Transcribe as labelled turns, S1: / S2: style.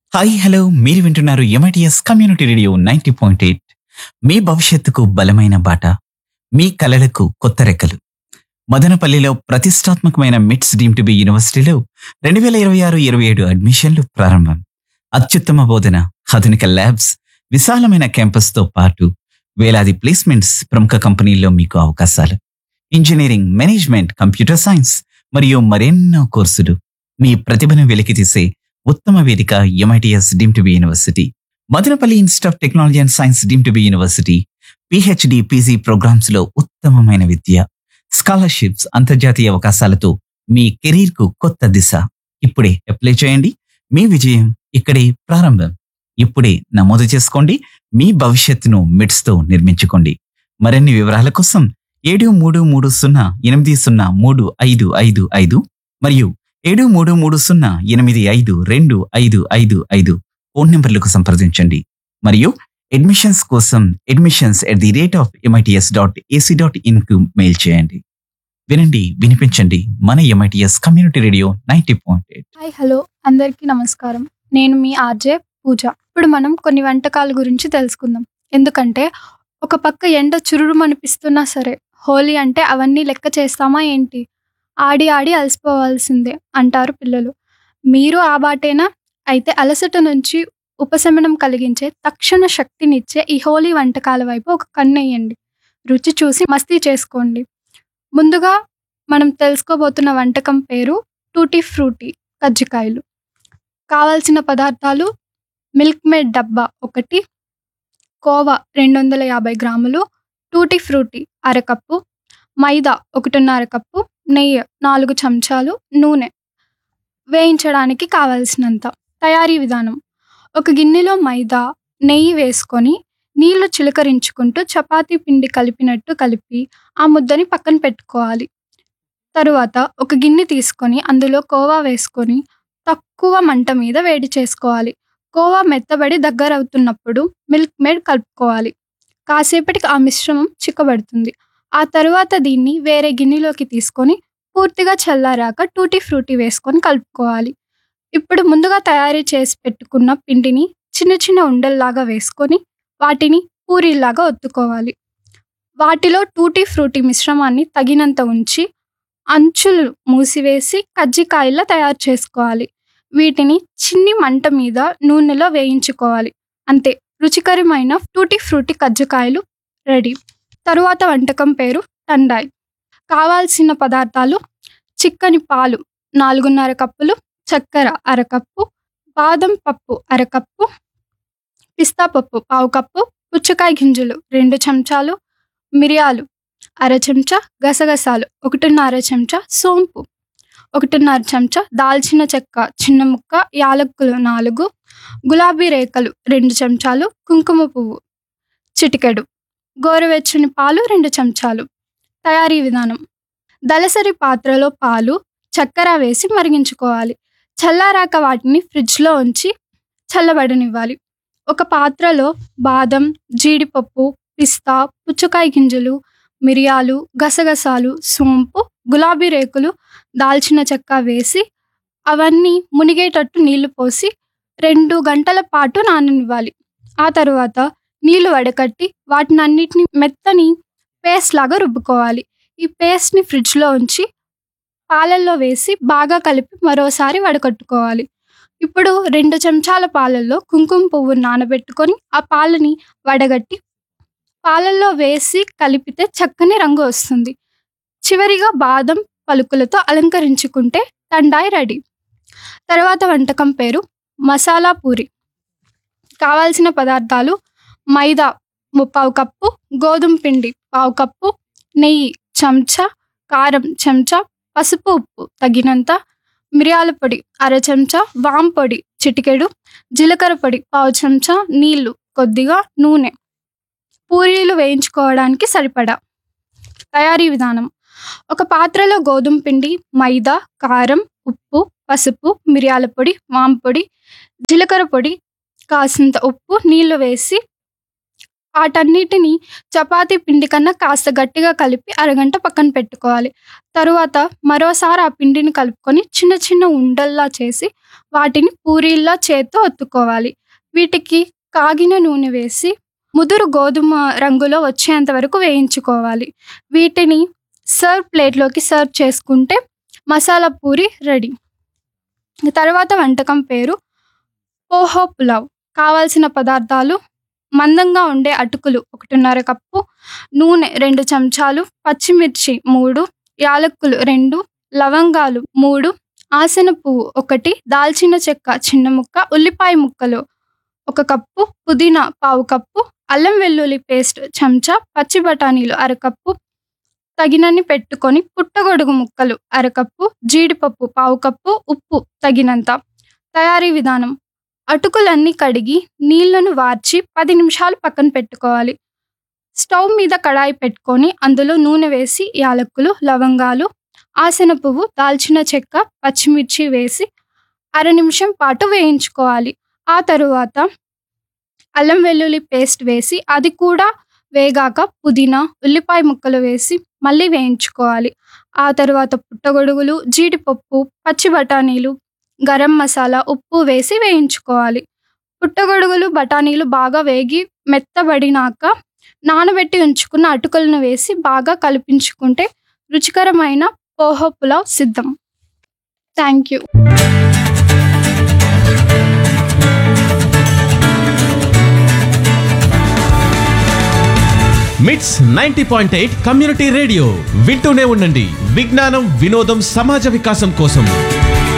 S1: hi hello మీరు వింటున్నారు MITS community radio ninety point eight మీ భవిష్యత్తుకు బలమైన బాట మీ కలలకు కొత్త రెక్కలు మదనపల్లిలో ప్రతిష్టాత్మకమైన మిట్స్ డీమ్ టు బి యూనివర్సిటీలో రెండు వేల ఇరవై ఆరు ఇరవై ఏడు అడ్మిషన్లు ప్రారంభం అత్యుత్తమ బోధన ఆధునిక ల్యాబ్స్ విశాలమైన క్యాంపస్తో పాటు వేలాది ప్లేస్మెంట్స్ ప్రముఖ కంపెనీల్లో మీకు అవకాశాలు ఇంజనీరింగ్ మేనేజ్మెంట్ కంప్యూటర్ సైన్స్ మరియు మరెన్నో కోర్సులు మీ ప్రతిభను వెలికితీసే ఉత్తమ వేదిక MITS deem to be university Madanapalle institute of technology and science deem to be university PhD PG programmes లో ఉత్తమమైన విద్య స్కాలర్షిప్స్ అంతర్జాతీయ అవకాశాలతో మీ కెరీర్ కు కొత్త దిశ ఇప్పుడే అప్లై చేయండి మీ విజయం ఇక్కడే ప్రారంభం ఇప్పుడే నమోదు చేసుకోండి మీ భవిష్యత్తును మిడ్స్ తో నిర్మించుకోండి మరిన్ని వివరాల కోసం ఏడు మూడు మూడు సున్నా ఎనిమిది సున్నా మూడు ఐదు ఐదు ఐదు మరియు ఏడు మూడు మూడు సున్నా ఎనిమిది ఐదు రెండు ఐదు ఐదు ఐదు ఫోన్ నెంబర్లకు సంప్రదించండి మరియు అడ్మిషన్స్ కోసం admissions at the rate of MITS dot AC dot ఇన్కు మెయిల్ చేయండి వినండి వినిపించండి మన MITS community radio ninety point eight
S2: hi hello అందరికీ నమస్కారం నేను మీ ఆర్జే పూజ ఇప్పుడు మనం కొన్ని వంటకాల గురించి తెలుసుకుందాం ఎందుకంటే ఒక పక్క ఎండ చురురు అనిపిస్తున్నా సరే హోలీ అంటే అవన్నీ లెక్క చేస్తామా ఏంటి ఆడి ఆడి అలసిపోవాల్సిందే అంటారు పిల్లలు మీరు ఆ బాటేనా అయితే అలసట నుంచి ఉపశమనం కలిగించే తక్షణ శక్తినిచ్చే ఈ హోలీ వంటకాల వైపు ఒక కన్నేయండి రుచి చూసి మస్తీ చేసుకోండి ముందుగా మనం తెలుసుకోబోతున్న వంటకం పేరు టూటీ ఫ్రూటీ కజ్జికాయలు కావాల్సిన పదార్థాలు మిల్క్ మేడ్ డబ్బా ఒకటి కోవా రెండు వందల యాభై గ్రాములు టూటీ ఫ్రూటీ అరకప్పు మైదా ఒకటిన్నర కప్పు నెయ్యి నాలుగు చెంచాలు నూనె వేయించడానికి కావలసినంత తయారీ విధానం ఒక గిన్నెలో మైదా నెయ్యి వేసుకొని నీళ్లు చిలకరించుకుంటూ చపాతీ పిండి కలిపినట్టు కలిపి ఆ ముద్దని పక్కన పెట్టుకోవాలి తరువాత ఒక గిన్నె తీసుకొని అందులో కోవా వేసుకొని తక్కువ మంట మీద వేడి చేసుకోవాలి కోవా మెత్తబడి దగ్గర అవుతున్నప్పుడు మిల్క్ మేడ్ కలుపుకోవాలి కాసేపటికి ఆ మిశ్రమం చిక్కబడుతుంది ఆ తరువాత దీన్ని వేరే గిన్నెలోకి తీసుకొని పూర్తిగా చల్లారాక టూటీ ఫ్రూటీ వేసుకొని కలుపుకోవాలి ఇప్పుడు ముందుగా తయారు చేసి పెట్టుకున్న పిండిని చిన్న చిన్న ఉండల్లాగా వేసుకొని వాటిని పూరీలాగా ఒత్తుకోవాలి వాటిలో టూటీ ఫ్రూటీ మిశ్రమాన్ని తగినంత ఉంచి అంచులు మూసివేసి కజ్జికాయలా తయారు చేసుకోవాలి వీటిని చిన్ని మంట మీద నూనెలో వేయించుకోవాలి అంతే రుచికరమైన టూటీ ఫ్రూటీ కజ్జికాయలు రెడీ తరువాత వంటకం పేరు టండాయ్ కావాల్సిన పదార్థాలు చిక్కని పాలు నాలుగున్నర కప్పులు చక్కెర అరకప్పు బాదం పప్పు అరకప్పు పిస్తా పప్పు పావు కప్పు పుచ్చకాయ గింజలు రెండు చెంచాలు మిరియాలు అర చెంచా గసగసాలు ఒకటిన్నర చెంచా సోంపు ఒకటిన్నర చెంచా దాల్చిన చెక్క చిన్న ముక్క యాలక్కులు నాలుగు గులాబీ రేఖలు రెండు చెంచాలు కుంకుమ పువ్వు చిటికెడు గోరువెచ్చని పాలు రెండు చెంచాలు తయారీ విధానం దలసరి పాత్రలో పాలు చక్కెర వేసి మరిగించుకోవాలి చల్లారాక వాటిని ఫ్రిడ్జ్లో ఉంచి చల్లబడనివ్వాలి ఒక పాత్రలో బాదం జీడిపప్పు పిస్తా పుచ్చకాయ గింజలు మిరియాలు గసగసాలు సోంపు గులాబీ రేకులు దాల్చిన చెక్క వేసి అవన్నీ మునిగేటట్టు నీళ్లు పోసి రెండు గంటల పాటు నాననివ్వాలి ఆ తరువాత నీళ్లు వడకట్టి వాటిని అన్నిటిని మెత్తని పేస్ట్ లాగా రుబ్బుకోవాలి ఈ పేస్ట్ని ఫ్రిడ్జ్లో ఉంచి పాలల్లో వేసి బాగా కలిపి మరోసారి వడకట్టుకోవాలి ఇప్పుడు రెండు చెంచాల పాలల్లో కుంకుమ పువ్వు నానబెట్టుకొని ఆ పాలని వడగట్టి పాలల్లో వేసి కలిపితే చక్కని రంగు వస్తుంది చివరిగా బాదం పలుకులతో అలంకరించుకుంటే తండాయి రెడీ తర్వాత వంటకం పేరు మసాలా పూరి కావాల్సిన పదార్థాలు మైదా ముప్పావు కప్పు గోధుమ పిండి పావు కప్పు నెయ్యి చెంచా కారం చెంచా పసుపు ఉప్పు తగినంత మిరియాల పొడి అర చెంచా వామ్ పొడి చిటికెడు జీలకర్ర పొడి పావు చెంచా నీళ్లు కొద్దిగా నూనె పూరీలు వేయించుకోవడానికి సరిపడా తయారీ విధానం ఒక పాత్రలో గోధుమ పిండి మైదా కారం ఉప్పు పసుపు మిరియాల పొడి వామ్ పొడి జీలకర్ర పొడి కాసింత ఉప్పు నీళ్లు వేసి వాటన్నిటిని చపాతీ పిండి కన్నా కాస్త గట్టిగా కలిపి అరగంట పక్కన పెట్టుకోవాలి తరువాత మరోసారి ఆ పిండిని కలుపుకొని చిన్న చిన్న ఉండల్లా చేసి వాటిని పూరీల్లా చేత్తో ఒత్తుకోవాలి వీటికి కాగిన నూనె వేసి ముదురు గోధుమ రంగులో వచ్చేంత వరకు వేయించుకోవాలి వీటిని సర్వ్ ప్లేట్లోకి సర్వ్ చేసుకుంటే మసాలా పూరి రెడీ తర్వాత వంటకం పేరు పోహో పులావ్ కావాల్సిన పదార్థాలు మందంగా ఉండే అటుకులు ఒకటిన్నర కప్పు నూనె రెండు చెంచాలు పచ్చిమిర్చి మూడు యాలక్కులు రెండు లవంగాలు మూడు ఆసన పువ్వు ఒకటి దాల్చిన చెక్క చిన్న ముక్క ఉల్లిపాయ ముక్కలు ఒక కప్పు పుదీనా పావు కప్పు అల్లం వెల్లుల్లి పేస్ట్ చెంచా పచ్చి బఠానీలు అరకప్పు తగినన్ని పెట్టుకొని పుట్టగొడుగు ముక్కలు అరకప్పు జీడిపప్పు పావు కప్పు ఉప్పు తగినంత తయారీ విధానం అటుకులన్నీ కడిగి నీళ్లను వార్చి పది నిమిషాలు పక్కన పెట్టుకోవాలి స్టవ్ మీద కడాయి పెట్టుకొని అందులో నూనె వేసి యాలక్కులు లవంగాలు ఆసన పువ్వు దాల్చిన చెక్క పచ్చిమిర్చి వేసి అర నిమిషం పాటు వేయించుకోవాలి ఆ తరువాత అల్లం వెల్లుల్లి పేస్ట్ వేసి అది కూడా వేగాక పుదీనా ఉల్లిపాయ ముక్కలు వేసి మళ్ళీ వేయించుకోవాలి ఆ తర్వాత పుట్టగొడుగులు జీడిపప్పు పచ్చి బఠానీలు గరం మసాలా ఉప్పు వేసి వేయించుకోవాలి పుట్టగొడుగులు బఠానీలు బాగా వేగి మెత్తబడినాక నానబెట్టి ఉంచుకున్న అటుకులను వేసి బాగా కలిపించుకుంటే రుచికరమైన పోహో పులావ్ సిద్ధం thank you
S3: MITS ninety point eight community radio వింటూనే ఉండండి విజ్ఞానం వినోదం సమాజ వికాసం కోసం